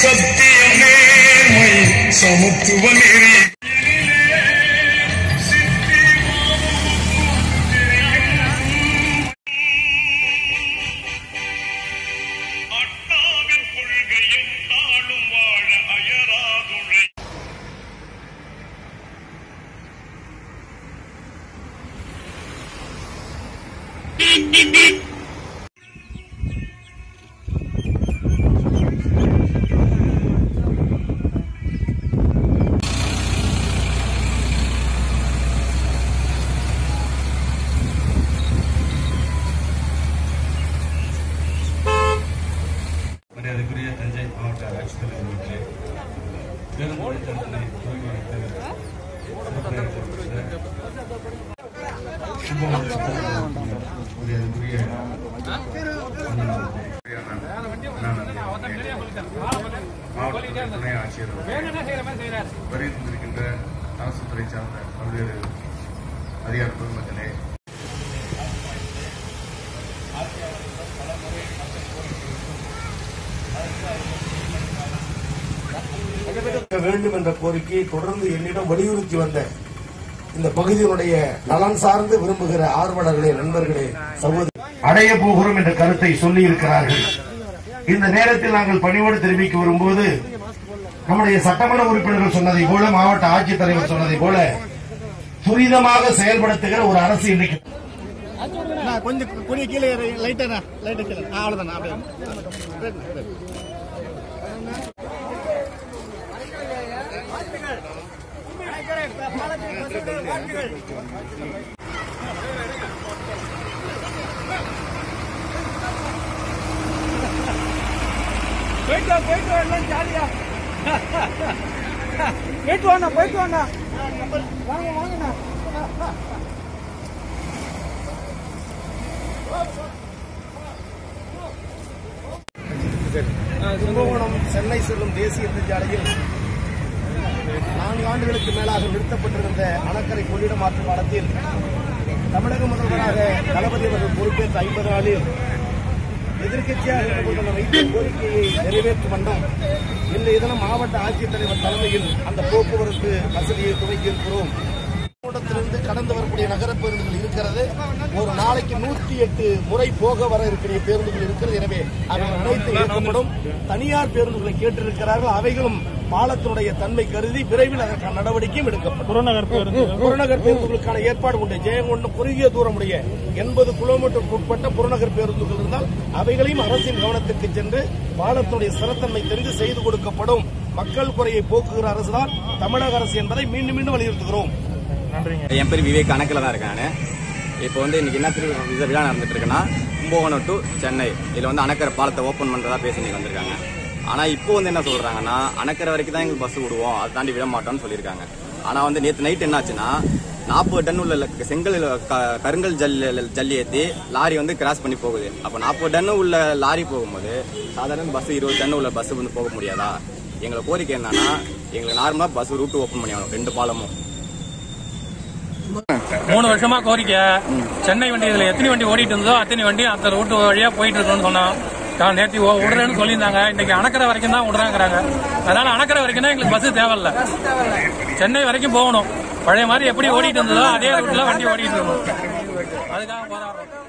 சத்தியம் நேர்மை சமத்துவ நெறி அண்ணாவின் கொள்கையில் நாளும் வாழ அயராதுழை மரியாதைக்குரிய தஞ்சை மாவட்ட ஆட்சித்தலைவர் அவர்களே பேருந்து வழித்தடத்தினை துவங்கி வைத்து மரியாதைக்குரிய மாவட்ட துணை ஆட்சியர் அவர்களே, வருகின்றிருக்கின்ற அரசு துறை சார்ந்த பல்வேறு அதிகார பொதுமக்களே வேண்டும் என்ற கோரிக்கையை தொடர்ந்து என்னிடம் வலியுறுத்தி வந்த இந்த பகுதியினுடைய நலன் சார்ந்து விரும்புகிற ஆர்வலர்களே நண்பர்களே சகோதரி அடைய போகிறோம் என்ற கருத்தை சொல்லி இருக்கிறார்கள் இந்த நேரத்தில் நாங்கள் பணிவோடு தெரிவிக்க வரும்போது நம்முடைய சட்டமன்ற உறுப்பினர்கள் சொன்னதை போல மாவட்ட ஆட்சித்தலைவர் சொன்னதை போல துரிதமாக செயல்படுத்துகிற ஒரு அரசு இன்னைக்கு அண்ணா, கொஞ்சம் கொஞ்சம் கீழே லைட்டா லைட்டா கீழே ஆ, அவ்வளவுதாண்ணா அப்படியே போயிட்டு வா போயிட்டு வரலாம் ஜாலியா போயிட்டு வாண்ணா போயிட்டு வாண்ணா வாங்க வாங்கண்ணா கும்பகோணம் சென்னை செல்லும் தேசிய நெடுஞ்சாலையில் நான்கு ஆண்டுகளுக்கு மேலாக நிறுத்தப்பட்டிருந்த அணக்கரை கொள்ளிட மாற்று பாலத்தில் தமிழக முதல்வராக தளபதி அவர்கள் பொறுப்பேற்ற ஐம்பது நாளில் எதிர்க்கட்சியாக இருந்து கொண்டுள்ள வைத்த கோரிக்கையை நிறைவேற்றும் வண்ணம் இன்றைய தினம் மாவட்ட ஆட்சித்தலைவர் தலைமையில் அந்த போக்குவரத்து வசதியை துவங்கி இருக்கிறோம் மாவட்டத்திலிருந்து கடந்து வரக்கூடிய நகர பேருந்துகள் இருக்கிறது ஒரு நாளைக்கு நூற்றி எட்டு முறை போக வர இருக்கிற பேருந்துகள் இருக்கிறது எனவே அவை அனைத்து இயக்கப்படும் தனியார் பேருந்துகளை கேட்டிருக்கிறார்கள் அவைகளும் பாலத்தினுடைய தன்மை கருதி விரைவில் அதற்கான நடவடிக்கையும் எடுக்கப்படும் புறநகர் பேருந்து புறநகர் பேருந்துகளுக்கான ஏற்பாடு உண்டு ஜெயங்கொண்டம் குறுகிய தூரமுடைய எண்பது கிலோமீட்டருக்கு உட்பட்ட புறநகர் பேருந்துகள் இருந்தால் அவைகளையும் அரசின் கவனத்திற்கு சென்று பாலத்தினுடைய சிறத்தன்மை தெரிந்து செய்து கொடுக்கப்படும் மக்கள் குறையை போக்குகிற அரசுதான் தமிழக அரசு என்பதை மீண்டும் மீண்டும் வலியுறுத்துகிறோம் என் பேர் விவேக் கணக்கில் தான் இருக்கேன் நான் இப்போ வந்து இன்னைக்கு என்ன திரு இது விழா நடந்துட்டு இருக்குன்னா கும்பகோணம் டு சென்னை இதில் வந்து அணக்கரை பாலத்தை ஓப்பன் பண்ணுறதா பேசி இன்னைக்கு வந்திருக்காங்க ஆனால் இப்போ வந்து என்ன சொல்றாங்கன்னா அணக்கரை வரைக்கும் தான் எங்களுக்கு பஸ் விடுவோம் அதை தாண்டி விட மாட்டோம்னு சொல்லியிருக்காங்க ஆனால் வந்து நேற்று நைட் என்னாச்சுன்னா நாற்பது டன் உள்ள ல- செங்கல் க- கருங்கல் ஜல் ஜல்லி ஏற்றி லாரி வந்து கிராஸ் பண்ணி போகுது அப்போ நாற்பது டன் உள்ள லாரி போகும்போது சாதாரண பஸ் இருபது டன் உள்ள பஸ் வந்து போக முடியாதா எங்களை கோரிக்கை என்னன்னா எங்களுக்கு நார்மலாக பஸ் ரூட் ஓப்பன் பண்ணி ஆகணும் ரெண்டு பாலமும் மூணு வருஷமா கோரிக்கை சென்னை வண்டி இதுல எத்தனை வண்டி ஓடிட்டு இருந்ததோ அத்தனை வண்டி அந்த ரூட் வழியா போயிட்டு இருக்கணும்னு சொன்னோம் நான் நேற்று ஓ- விடுறேன்னு சொல்லியிருந்தாங்க இன்னைக்கு அணக்கரை வரைக்கும் தான் விடுறாங்கிறாங்க அதனால அணக்கரை வரைக்கும் தான் எங்களுக்கு பஸ் தேவையில்ல சென்னை வரைக்கும் போகணும் பழைய மாதிரி எப்படி ஓடிட்டு இருந்ததோ அதே ரூட்ல வண்டி ஓடிட்டு இருக்கணும் அதுக்காக போராடுறோம்